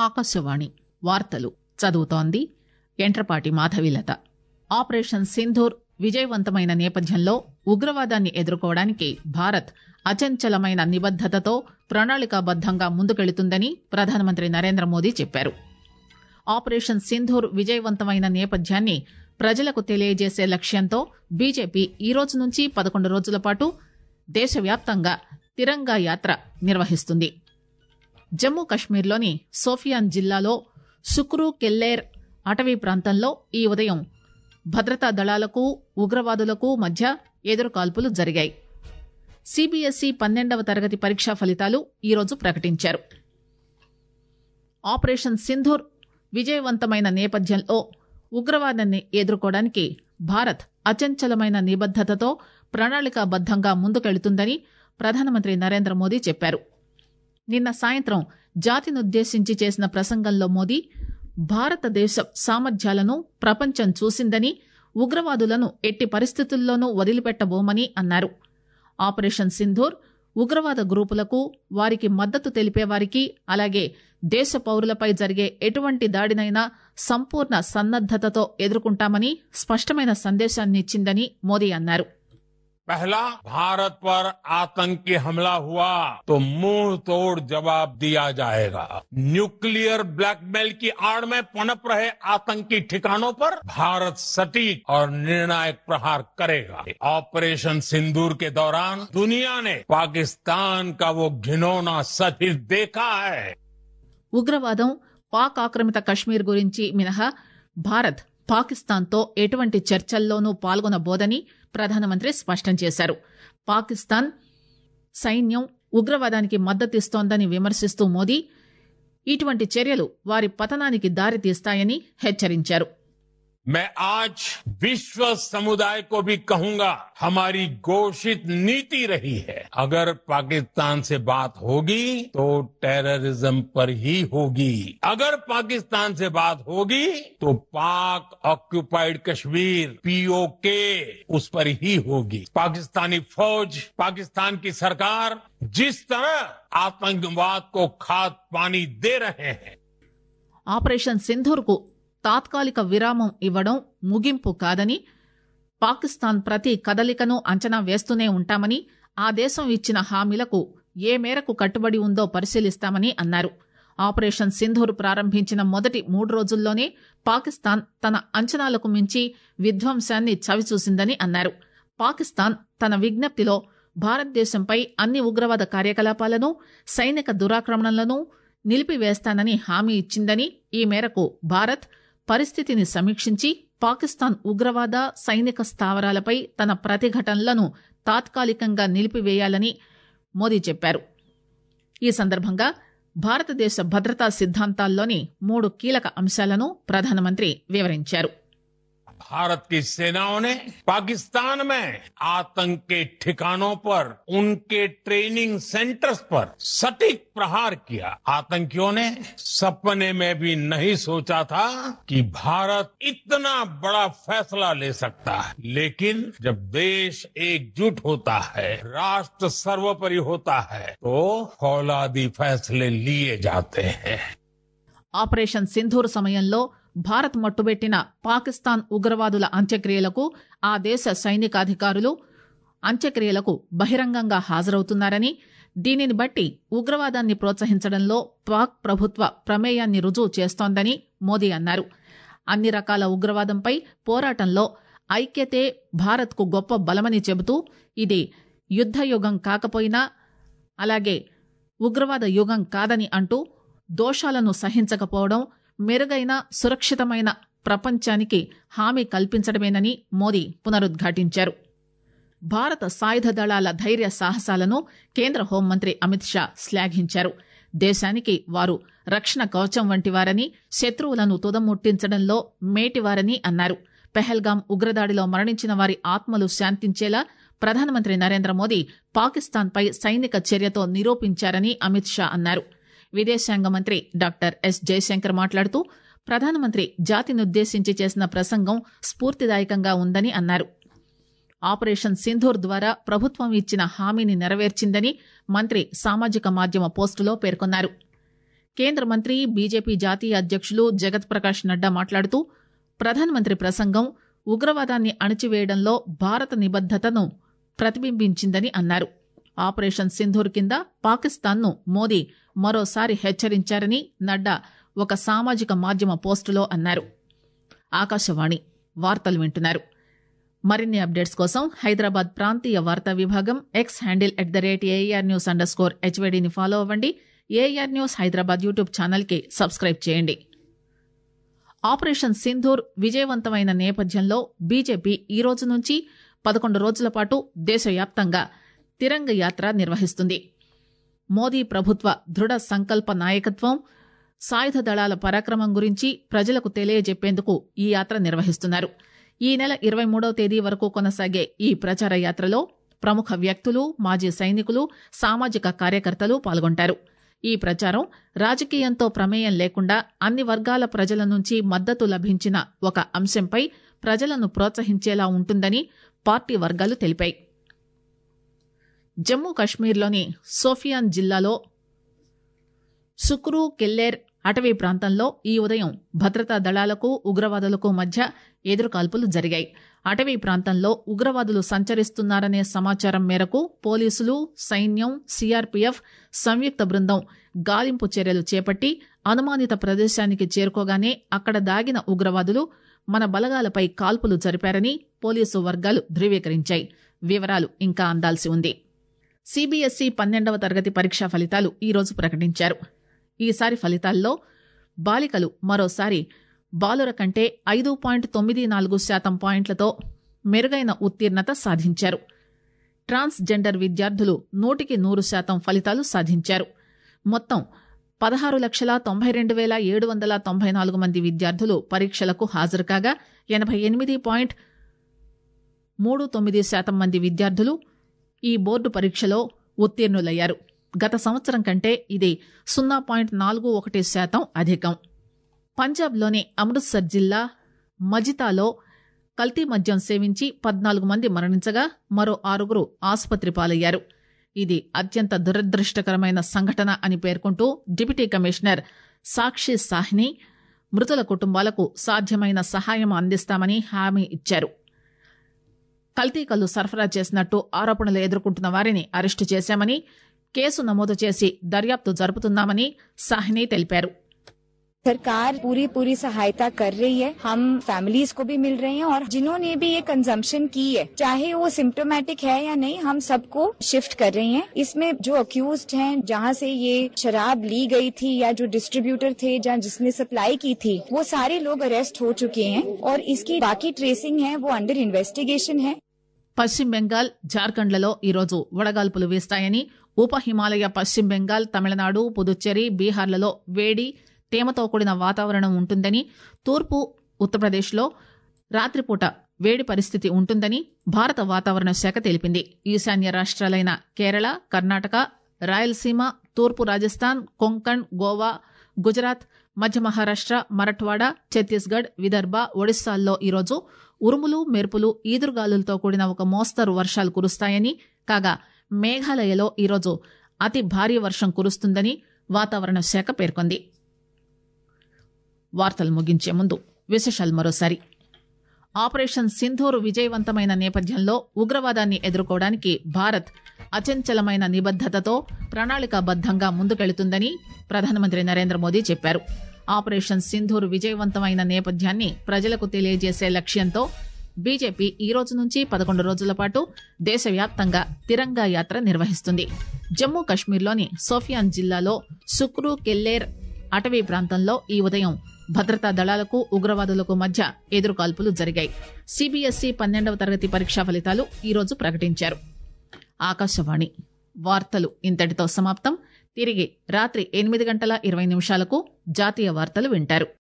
ఆకాశవాణి వార్తలు చదువుతోంది ఎంట్రపాటి మాధవిలత ఆపరేషన్ సింధూర్ విజయవంతమైన నేపథ్యంలో ఉగ్రవాదాన్ని ఎదుర్కోవడానికి భారత్ అచంచలమైన నిబద్దతతో ప్రణాళికాబద్దంగా ముందుకెళుతుందని ప్రధానమంత్రి నరేంద్ర మోదీ చెప్పారు ఆపరేషన్ సింధూర్ విజయవంతమైన నేపథ్యాన్ని ప్రజలకు తెలియజేసే లక్ష్యంతో బీజేపీ ఈ రోజు నుంచి పదకొండు రోజుల పాటు దేశవ్యాప్తంగా తిరంగా యాత్ర నిర్వహిస్తుంది జమ్మూ కశ్మీర్లోని సోఫియాన్ జిల్లాలో సుక్రు కెల్లేర్ అటవీ ప్రాంతంలో ఈ ఉదయం భద్రతా దళాలకు ఉగ్రవాదులకు మధ్య ఎదురుకాల్పులు జరిగాయి సిబిఎస్ఈ పన్నెండవ తరగతి పరీక్షా ఫలితాలు ఈరోజు ప్రకటించారు ఆపరేషన్ సింధూర్ విజయవంతమైన నేపథ్యంలో ఉగ్రవాదాన్ని ఎదుర్కోవడానికి భారత్ అచంచలమైన నిబద్దతతో ప్రణాళికాబద్దంగా ముందుకెళుతుందని ప్రధానమంత్రి నరేంద్ర మోదీ చెప్పారు నిన్న సాయంత్రం జాతినుద్దేశించి చేసిన ప్రసంగంలో మోదీ భారతదేశ సామర్థ్యాలను ప్రపంచం చూసిందని ఉగ్రవాదులను ఎట్టి పరిస్థితుల్లోనూ వదిలిపెట్టబోమని అన్నారు ఆపరేషన్ సింధూర్ ఉగ్రవాద గ్రూపులకు వారికి మద్దతు తెలిపేవారికి అలాగే దేశ పౌరులపై జరిగే ఎటువంటి దాడినైనా సంపూర్ణ సన్నద్దతతో ఎదుర్కొంటామని స్పష్టమైన సందేశాన్నిచ్చిందని మోదీ అన్నారు पहला भारत पर आतंकी हमला हुआ तो मुंह तोड़ जवाब दिया जाएगा न्यूक्लियर ब्लैकमेल की आड़ में पनप रहे आतंकी ठिकानों पर भारत सटीक और निर्णायक प्रहार करेगा ऑपरेशन सिंदूर के दौरान दुनिया ने पाकिस्तान का वो घिनौना सच ही देखा है ఉగ్రవాదం పాక్ ఆక్రమిత కశ్మీర్ గురించి మినహా భారత్ పాకిస్తాన్తో ఎటువంటి చర్చల్లోనూ పాల్గొనబోదని ప్రధానమంత్రి స్పష్టం చేశారు పాకిస్తాన్ సైన్యం ఉగ్రవాదానికి మద్దతిస్తోందని విమర్శిస్తూ మోదీ ఇటువంటి చర్యలు వారి పతనానికి దారితీస్తాయని హెచ్చరించారు मैं आज विश्व समुदाय को भी कहूंगा हमारी घोषित नीति रही है अगर पाकिस्तान से बात होगी तो टेररिज्म पर ही होगी अगर पाकिस्तान से बात होगी तो पाक ऑक्यूपाइड कश्मीर पीओके उस पर ही होगी पाकिस्तानी फौज पाकिस्तान की सरकार जिस तरह आतंकवाद को खाद पानी दे रहे हैं ఆపరేషన్ సింధూర్కు తాత్కాలిక విరామం ఇవ్వడం ముగింపు కాదని పాకిస్తాన్ ప్రతి కదలికను అంచనా వేస్తూనే ఉంటామని ఆ దేశం ఇచ్చిన హామీలకు ఏ మేరకు కట్టుబడి ఉందో పరిశీలిస్తామని అన్నారు ఆపరేషన్ సింధూర్ ప్రారంభించిన మొదటి మూడు రోజుల్లోనే పాకిస్తాన్ తన అంచనాలకు మించి విధ్వంసాన్ని చవిచూసిందని అన్నారు పాకిస్తాన్ తన విజ్ఞప్తిలో భారతదేశంపై అన్ని ఉగ్రవాద కార్యకలాపాలను సైనిక దురాక్రమణలను నిలిపివేస్తానని హామీ ఇచ్చిందని ఈ మేరకు భారత్ పరిస్థితిని సమీక్షించి పాకిస్తాన్ ఉగ్రవాద సైనిక స్థావరాలపై తన ప్రతిఘటనలను తాత్కాలికంగా నిలిపివేయాలని మోదీ చెప్పారు ఈ సందర్భంగా భారతదేశ భద్రతా సిద్ధాంతాల్లోని మూడు కీలక అంశాలను ప్రధానమంత్రి వివరించారు भारत की सेनाओं ने पाकिस्तान में आतंक के ठिकानों पर उनके ट्रेनिंग सेंटर्स पर सटीक प्रहार किया आतंकियों ने सपने में भी नहीं सोचा था कि भारत इतना बड़ा फैसला ले सकता है लेकिन जब देश एकजुट होता है राष्ट्र सर्वोपरि होता है तो फौलादी फैसले लिए जाते हैं ఆపరేషన్ సింధూర్ సమయంలో భారత్ మట్టుబెట్టిన పాకిస్తాన్ ఉగ్రవాదుల అంత్యక్రియలకు ఆ దేశ సైనికాధికారులు అంత్యక్రియలకు బహిరంగంగా హాజరవుతున్నారని దీనిని బట్టి ఉగ్రవాదాన్ని ప్రోత్సహించడంలో పాక్ ప్రభుత్వ ప్రమేయాన్ని రుజువు చేస్తోందని మోదీ అన్నారు అన్ని రకాల ఉగ్రవాదంపై పోరాటంలో ఐక్యతే భారత్కు గొప్ప బలమని చెబుతూ ఇది యుద్దయుగం కాకపోయినా అలాగే ఉగ్రవాద యుగం కాదని అంటూ దోషాలను సహించకపోవడం మెరుగైన సురక్షితమైన ప్రపంచానికి హామీ కల్పించడమేనని మోదీ పునరుద్ఘాటించారు భారత సాయుధ దళాల ధైర్య సాహసాలను కేంద్ర హోంమంత్రి అమిత్ షా శ్లాఘించారు దేశానికి వారు రక్షణ కవచం వంటివారని శత్రువులను తుదముట్టించడంలో మేటివారని అన్నారు పెహల్గాం ఉగ్రదాడిలో మరణించిన వారి ఆత్మలు శాంతించేలా ప్రధానమంత్రి నరేంద్ర మోదీ పాకిస్తాన్పై సైనిక చర్యతో నిరూపించారని అమిత్ షా అన్నారు విదేశాంగ మంత్రి డాక్టర్ ఎస్ జయశంకర్ మాట్లాడుతూ ప్రధానమంత్రి జాతినుద్దేశించి చేసిన ప్రసంగం స్ఫూర్తిదాయకంగా ఉందని అన్నారు ఆపరేషన్ సింధూర్ ద్వారా ప్రభుత్వం ఇచ్చిన హామీని నెరవేర్చిందని మంత్రి సామాజిక మాధ్యమ పోస్టులో పేర్కొన్నారు కేంద్ర మంత్రి బీజేపీ జాతీయ అధ్యక్షులు జగత్ ప్రకాష్ నడ్డా మాట్లాడుతూ ప్రధానమంత్రి ప్రసంగం ఉగ్రవాదాన్ని అణచివేయడంలో భారత నిబద్దతను ప్రతిబింబించిందని అన్నారు ఆపరేషన్ సింధూర్ కింద పాకిస్తాన్ను మోదీ మరోసారి హెచ్చరించారని నడ్డా ఒక సామాజిక మాధ్యమ పోస్టులో అన్నారు ఆకాశవాణి వార్తలు వింటున్నారు మరిన్ని అప్డేట్స్ కోసం హైదరాబాద్ ప్రాంతీయ వార్తా విభాగం X handle at the rate AR news underscore స్కోర్ హెచ్వైడీని ఫాలో అవ్వండి ఏఆర్ న్యూస్ హైదరాబాద్ యూట్యూబ్ ఛానల్కి సబ్స్క్రైబ్ చేయండి ఆపరేషన్ సింధూర్ విజయవంతమైన నేపథ్యంలో బీజేపీ ఈ రోజు నుంచి పదకొండు రోజుల పాటు దేశవ్యాప్తంగా తిరంగ యాత్ర నిర్వహిస్తుంది మోదీ ప్రభుత్వ దృఢ సంకల్ప నాయకత్వం సాయుధ దళాల పరాక్రమం గురించి ప్రజలకు తెలియజెప్పేందుకు ఈ యాత్ర నిర్వహిస్తున్నారు ఈ నెల ఇరవై మూడవ తేదీ వరకు కొనసాగే ఈ ప్రచార యాత్రలో ప్రముఖ వ్యక్తులు మాజీ సైనికులు సామాజిక కార్యకర్తలు పాల్గొంటారు ఈ ప్రచారం రాజకీయంతో ప్రమేయం లేకుండా అన్ని వర్గాల ప్రజల నుంచి మద్దతు లభించిన ఒక అంశంపై ప్రజలను ప్రోత్సహించేలా ఉంటుందని పార్టీ వర్గాలు తెలిపాయి జమ్మూ కశ్మీర్లోని సోఫియాన్ జిల్లాలో సుక్రు కెల్లేర్ అటవీ ప్రాంతంలో ఈ ఉదయం భద్రతా దళాలకు ఉగ్రవాదులకు మధ్య ఎదురుకాల్పులు జరిగాయి అటవీ ప్రాంతంలో ఉగ్రవాదులు సంచరిస్తున్నారనే సమాచారం మేరకు పోలీసులు సైన్యం సీఆర్పీఎఫ్ సంయుక్త బృందం గాలింపు చర్యలు చేపట్టి అనుమానిత ప్రదేశానికి చేరుకోగానే అక్కడ దాగిన ఉగ్రవాదులు మన బలగాలపై కాల్పులు జరిపారని పోలీసు వర్గాలు ధృవీకరించాయి వివరాలు ఇంకా అందాల్సి ఉంది సిబిఎస్ఈ పన్నెండవ తరగతి పరీక్షా ఫలితాలు ఈరోజు ప్రకటించారు ఈసారి ఫలితాల్లో బాలికలు మరోసారి బాలుర కంటే ఐదు పాయింట్ తొమ్మిది నాలుగు శాతం పాయింట్లతో మెరుగైన ఉత్తీర్ణత సాధించారు ట్రాన్స్ జెండర్ విద్యార్థులు నూటికి నూరు శాతం ఫలితాలు సాధించారు మొత్తం పదహారు లక్షల తొంభై రెండు వేల ఏడు వందల తొంభై నాలుగు మంది విద్యార్థులు పరీక్షలకు హాజరు కాగా ఎనభై ఎనిమిది పాయింట్ మూడు తొమ్మిది శాతం మంది విద్యార్థులు ఈ బోర్డు పరీక్షలో ఉత్తీర్ణులయ్యారు గత సంవత్సరం కంటే ఇది సున్నా పాయింట్ నాలుగు ఒకటి శాతం అధికం పంజాబ్లోని అమృత్సర్ జిల్లా మజితాలో కల్తీ మద్యం సేవించి పద్నాలుగు మంది మరణించగా మరో ఆరుగురు ఆసుపత్రి పాలయ్యారు ఇది అత్యంత దురదృష్టకరమైన సంఘటన అని పేర్కొంటూ డిప్యూటీ కమిషనర్ సాక్షి సాహ్ని మృతుల కుటుంబాలకు సాధ్యమైన సహాయం అందిస్తామని హామీ ఇచ్చారు కల్తీ కల్లు సరఫరా చేసినట్టు ఆరోపణలు ఎదుర్కొంటున్న వారిని అరెస్టు చేశామని కేసు నమోదు చేసి దర్యాప్తు జరుపుతున్నామని సాహ్ని తెలిపారు सरकार पूरी पूरी सहायता कर रही है हम फैमिलीज को भी मिल रहे हैं और जिन्होंने भी ये कंजम्पशन की है चाहे वो सिम्टोमेटिक है या नहीं हम सबको शिफ्ट कर रहे हैं इसमें जो अक्यूज हैं जहाँ से ये शराब ली गई थी या जो डिस्ट्रीब्यूटर थे जहाँ जिसने सप्लाई की थी वो सारे लोग अरेस्ट हो चुके हैं और इसकी बाकी ट्रेसिंग है वो अंडर इन्वेस्टिगेशन है పశ్చిమ బెంగాల్ జార్ఖండ్లలో ఈరోజు వడగాల్పులు వీస్తాయని ఉప హిమాలయ పశ్చిమ బెంగాల్ తమిళనాడు పుదుచ్చేరి బీహార్లలో వేడి తేమతో కూడిన వాతావరణం ఉంటుందని తూర్పు ఉత్తరప్రదేశ్లో రాత్రిపూట వేడి పరిస్థితి ఉంటుందని భారత వాతావరణ శాఖ తెలిపింది ఈశాన్య రాష్ట్రాలైన కేరళ కర్ణాటక రాయలసీమ తూర్పు రాజస్థాన్ కొంకణ్ గోవా గుజరాత్ మధ్య మహారాష్ట మరఠ్వాడ ఛత్తీస్గఢ్ విదర్భ ఒడిశాల్లో ఈరోజు ఉరుములు మెరుపులు ఈదురుగాలులతో కూడిన ఒక మోస్తరు వర్షాలు కురుస్తాయని కాగా మేఘాలయలో ఈరోజు అతి భారీ వర్షం కురుస్తుందని వాతావరణ శాఖ పేర్కొంది వార్తలు ముగించే ముందు విశేషాలు మరోసారి ఆపరేషన్ సింధూరు విజయవంతమైన నేపథ్యంలో ఉగ్రవాదాన్ని ఎదుర్కోవడానికి భారత్ అచంచలమైన నిబద్దతతో ప్రణాళికాబద్దంగా ముందుకెళుతుందని ప్రధానమంత్రి నరేంద్ర మోదీ చెప్పారు ఆపరేషన్ సింధూర్ విజయవంతమైన నేపథ్యాన్ని ప్రజలకు తెలియజేసే లక్ష్యంతో బీజేపీ ఈ రోజు నుంచి పదకొండు రోజుల పాటు దేశవ్యాప్తంగా తిరంగా యాత్ర నిర్వహిస్తుంది జమ్మూ కశ్మీర్లోని సోఫియాన్ జిల్లాలో సుక్రు కెల్లేర్ అటవీ ప్రాంతంలో ఈ ఉదయం భద్రతా దళాలకు ఉగ్రవాదులకు మధ్య ఎదురుకాల్పులు జరిగాయి సిబిఎస్ఈ పన్నెండవ తరగతి పరీక్షా ఫలితాలు ఈరోజు ప్రకటించారు ఆకాశవాణి వార్తలు ఇంతటితో సమాప్తం తిరిగి రాత్రి ఎనిమిది గంటల ఇరవై నిమిషాలకు జాతీయ వార్తలు వింటారు